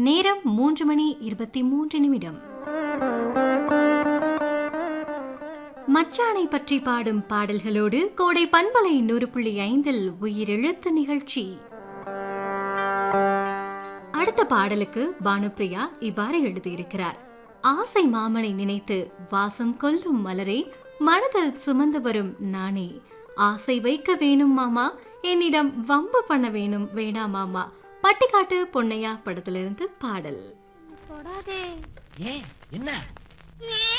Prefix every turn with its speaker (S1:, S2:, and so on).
S1: நேரம் மூன்று மணி இருபத்தி மூன்று நிமிடம் மச்சானை பற்றி பாடும் பாடல்களோடு கோடை பண்பலை நூறு புள்ளி ஐந்தில் உயிரெழுத்து நிகழ்ச்சி அடுத்த பாடலுக்கு பானுப்பிரியா இவ்வாறு எழுதியிருக்கிறார் ஆசை மாமனை நினைத்து வாசம் கொல்லும் மலரே மனதில் சுமந்து வரும் நானே ஆசை வைக்க வேணும் மாமா என்னிடம் வம்பு பண்ண வேணும் வேணா மாமா பட்டிக்காட்டு பொன்னையா படத்திலிருந்து பாடல்
S2: தொடாதே
S3: ஏன் என்ன
S2: ஏன்